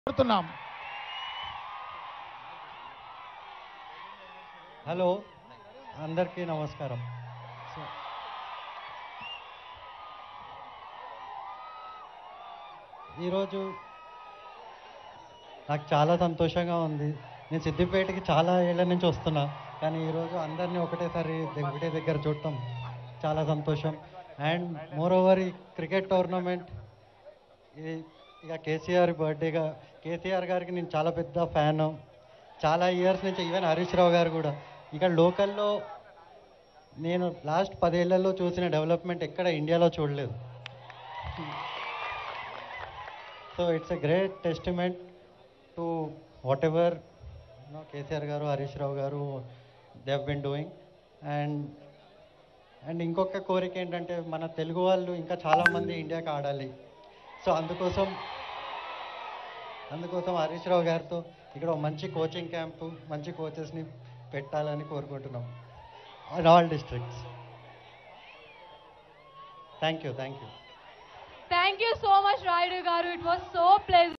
కోరుతున్నాం హలో అందరికీ నమస్కారం సో ఈరోజు నాకు చాలా సంతోషంగా ఉంది నేను సిద్దిపేటకి చాలా ఏళ్ళ నుంచి వస్తున్నా కానీ ఈరోజు అందరినీ ఒకటేసారి ద- ఒకటే దగ్గర చూడటం చాలా సంతోషం అండ్ మోర్ ఓవర్ ఈ క్రికెట్ టోర్నమెంట్ ఇది ఇక కేసీఆర్ బర్త్డేగా కేసీఆర్ గారికి నేను చాలా పెద్ద ఫ్యాను చాలా ఇయర్స్ నుంచి ఈవెన్ హరీష్ రావు గారు కూడా ఇక లోకల్లో నేను లాస్ట్ పదేళ్లలో చూసిన డెవలప్మెంట్ ఎక్కడ ఇండియాలో చూడలేదు so it's a great testament to whatever KCR garu Harish Rao garu they have been doing and and ఇంకొక కోరిక ఏంటంటే మన తెలుగు వాళ్ళు ఇంకా చాలామంది ఇండియాకి ఆడాలి సో అందుకోసం అందుకోసం హరీష్ రావు గారితో ఇక్కడ ఒక మంచి కోచింగ్ క్యాంపు మంచి కోచెస్ని పెట్టాలని కోరుకుంటున్నాం in all districts thank you thank you Thank you so much, Raidu Garu. It was so pleasant.